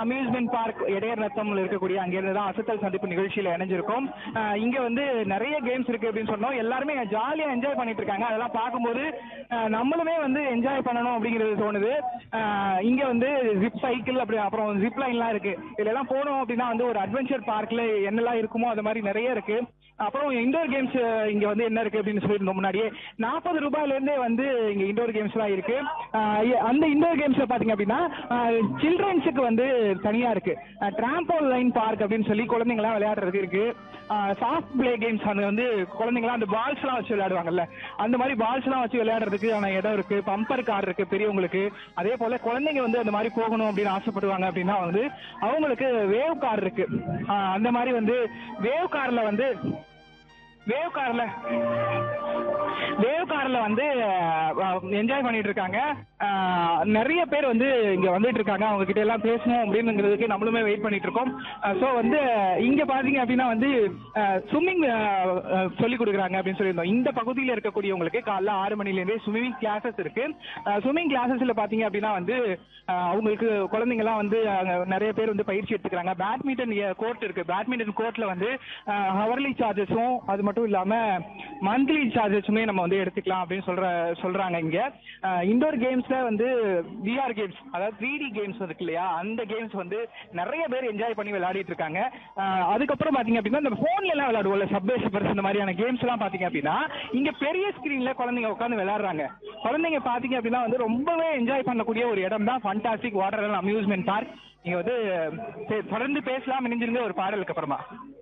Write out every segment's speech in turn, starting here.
amusement park இடையர் நத்தம்ல இருக்கக்கூடிய அங்கிருந்து தான் அசத்தல் சந்திப்பு நிகழ்ச்சியில இணைஞ்சிருக்கோம் அஹ் இங்க வந்து நிறைய கேம்ஸ் இருக்கு அப்படின்னு சொன்னோம் எல்லாருமே ஜாலியா என்ஜாய் பண்ணிட்டு இருக்காங்க அதெல்லாம் பார்க்கும்போது அஹ் நம்மளுமே வந்து என்ஜாய் பண்ணணும் அப்படிங்கிறது தோணுது அஹ் இங்க வந்து ஜிப் சைக்கிள் அப்படி அப்புறம் ஜிப் லைன்லாம் இருக்கு இதுல எல்லாம் போனோம் அப்படின்னா வந்து ஒரு அட்வென்ச்சர் பார்க்ல என்னெல்லாம் இருக்குமோ அது மாதிரி நிறைய இருக்கு அப்புறம் இண்டோர் கேம்ஸ் இங்க வந்து என்ன இருக்கு அப்படின்னு சொல்லியிருந்தோம் முன்னாடியே நாற்பது ரூபாயில இருந்தே வந்து இங்க இண்டோர் கேம்ஸ் எல்லாம் இருக்கு ஆஹ் இ- அந்த இண்டோர் கேம்ஸ்ல பாத்தீங்க அப்படின்னா சில்ட்ரன்ஸுக்கு வந்து தனியா இருக்கு டிராம்போல் லைன் பார்க் அப்படின்னு சொல்லி குழந்தைங்கலாம் விளையாடுறதுக்கு இருக்கு சாஃப்ட் பிளே கேம்ஸ் அந்த வந்து குழந்தைங்கலாம் அந்த பால்ஸ் எல்லாம் வச்சு விளையாடுவாங்கல்ல அந்த மாதிரி பால்ஸ் எல்லாம் வச்சு விளையாடுறதுக்கு ஆன இடம் இருக்கு பம்பர் கார் இருக்கு பெரியவங்களுக்கு அதே போல குழந்தைங்க வந்து அந்த மாதிரி போகணும் அப்படின்னு ஆசைப்படுவாங்க அப்படின்னா வந்து அவங்களுக்கு வேவ் கார் இருக்கு ஆஹ் அந்த மாதிரி வந்து வேவ் கார்ல வந்து வேவ் கார்ல வேவ் கார்ல வந்து என்ஜாய் பண்ணிட்டு இருக்காங்க அஹ், நிறைய பேர் வந்து இங்க வந்துட்டு இருக்காங்க அவங்க கிட்ட எல்லாம் பேசணும் அப்படிங்கிறதுக்கு நம்மளுமே வெயிட் பண்ணிட்டு இருக்கோம் ஸோ வந்து இங்க பாத்தீங்க அப்படின்னா வந்து ஸ்விம்மிங் சொல்லி கொடுக்குறாங்க அப்படின்னு சொல்லியிருந்தோம் இந்த பகுதியில் இருக்கக்கூடியவங்களுக்கு காலைல ஆறு மணில இருந்தே ஸ்விம்மிங் கிளாஸஸ் இருக்கு ஸ்விம்மிங் கிளாஸஸ்ல பாத்தீங்க அப்படின்னா வந்து அஹ், அவங்களுக்கு குழந்தைங்கலாம் வந்து அங்க நிறைய பேர் வந்து பயிற்சி எடுத்துக்கிறாங்க பேட்மிண்டன் கோர்ட் இருக்கு பேட்மிண்டன் கோர்ட்ல வந்து ஹவர்லி சார்ஜஸும் அது மட்டும் இல்லாம மந்த்லி சார்ஜஸுமே நம்ம வந்து எடுத்துக்கலாம் அப்படின்னு சொல்ற சொல்றாங்க இங்க இண்டோர் கேம்ஸ்ல வந்து விஆர் கேம்ஸ் அதாவது த்ரீ டி கேம்ஸ் இருக்கு இல்லையா அந்த கேம்ஸ் வந்து நிறைய பேர் என்ஜாய் பண்ணி விளையாடிட்டு இருக்காங்க அஹ், அதுக்கப்புறம் பாத்தீங்க அப்படின்னா இந்த போன்ல எல்லாம் விளையாடுவோம்ல சப்வே சப்பர்ஸ் இந்த மாதிரியான கேம்ஸ் எல்லாம் பாத்தீங்க அப்படின்னா இங்க பெரிய ஸ்கிரீன்ல குழந்தைங்க உட்காந்து விளையாடுறாங்க குழந்தைங்க பாத்தீங்க அப்படின்னா வந்து ரொம்பவே என்ஜாய் பண்ணக்கூடிய ஒரு இடம் தான் ஃபண்டாஸ்டிக் வாட்டர் அம்யூஸ்மெண்ட் பார்க் நீங்க வந்து சரி, தொடர்ந்து பேசலாம் இணைஞ்சிருங்க ஒரு பாடலுக்கு அப்புறமா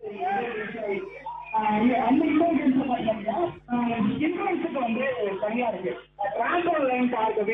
அந்த இண்டோர் கேம்ஸ் வந்து தனியா இருக்கு டிரான்ஸ்போர்ட் லைன் பார்க்